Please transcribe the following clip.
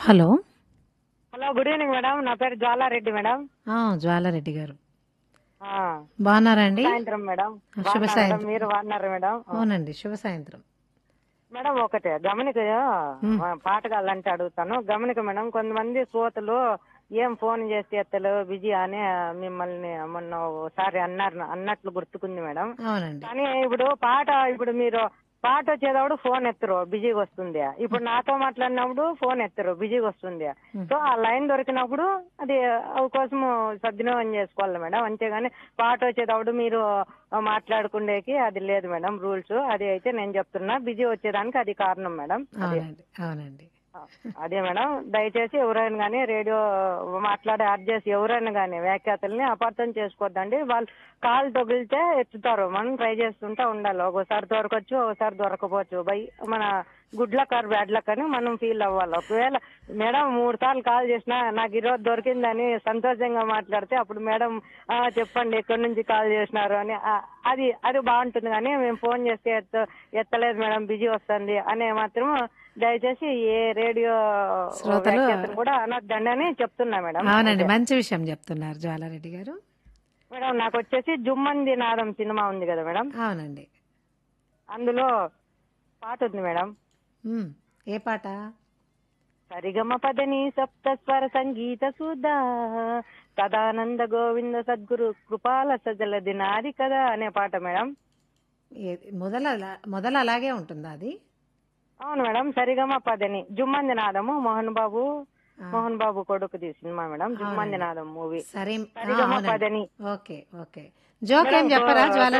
Hello hello good evening madam నా పేరు Jwala Reddy madam ఆ, జ్వాలారెడ్డి గారు ఆ, బాగున్నారా అండి సాయంత్రం మేడం శుభ బాగున్నా మేడం సాయంత్రం. మీరు బాగున్నారు మేడం అవునండి శుభ సాయంత్రం మేడం ఒకటే గమనిక మ్. పాటగాళ్ళంటే అడుగుతాను గమనిక మేడం కొంతమంది శ్రోతలు ఏం ఫోన్ చేస్తే ఎత్తలు బిజీ అని మిమ్మల్ని మొన్న ఒకసారి అన్నారు అన్నట్లు గుర్తుకుంది మేడం అవునండి కానీ ఇప్పుడు పాట ఇప్పుడు మీరు పాట వచ్చేటప్పుడు ఫోన్ ఎత్తరు బిజీగా వస్తుంది ఇప్పుడు నాతో మాట్లాడినప్పుడు ఫోన్ ఎత్తరు బిజీగా వస్తుంది సో ఆ లైన్ దొరికినప్పుడు అది అవకాశం సద్వినియోగం చేసుకోవాలి మేడం అంతేగాని పాట వచ్చేటప్పుడు మీరు మాట్లాడుకుండేకి అది లేదు మేడం రూల్స్ అది అయితే నేను చెప్తున్నా బిజీ వచ్చేదానికి అది కారణం మేడం అది అవునండి అవునండి అదే మేడం దయచేసి ఎవరైనా కానీ రేడియో మాట్లాడే అడ్జస్ట్ ఎవరైనా కానీ వ్యాఖ్యాతల్ని అపార్థం చేసుకోవద్దండి వాళ్ళు కాల్ తగిలితే ఎత్తుతారు మనం ట్రై చేస్తుంటా ఉండాలి ఒకసారి దొరకచ్చు ఒకసారి దొరకపోవచ్చు బై మన good luck or bad luck అని మనం ఫీల్ అవ్వాలి ఒకవేళ మేడం మూడు సార్లు కాల్ చేసినా నాకు ఈరోజు దొరికిందని సంతోషంగా మాట్లాడితే అప్పుడు మేడం "ఆ, చెప్పండి ఎక్కడి నుంచి కాల్ చేసినారు అని ఆ, అది అది బాగుంటుంది కానీ మేము ఫోన్ చేస్తే ఎత్త ఎత్తలేదు మేడం బిజీ వస్తుంది అనే మాత్రం దయచేసి ఏ రేడియో శ్రోతలు- వ్యాఖ్యాతను కూడా అనొద్దండి అని చెప్తున్నా మేడం అవునండి మంచి విషయం చెప్తున్నారు జ్వాలారెడ్డి గారు మేడం నాకు వచ్చేసి జుమ్మంది నాదం సినిమా ఉంది కదా మేడం అవునండి అందులో పాట ఉంది మేడం ఉమ్, ఏ పాట సరిగమ పదని సప్త స్వర సంగీత సుధా సదానంద గోవింద సద్గురు కృపాల సజల దినాది కదా అనే పాట మేడం ఏ- మొదల అలా- మొదల అలాగే ఉంటుందా అది అవును మేడం సరిగమ పదని జుమ్మంది నాదము మోహన్ బాబు ఆ, మోహన్ బాబు కొడుకుది cinema madam Jhummandi Naadam movie సరే ఆ, సరిగమ అవునండి పదని ఓకే ఓకే జోక్ ఏం మేడం, చెప్పరా గో- జ్వాల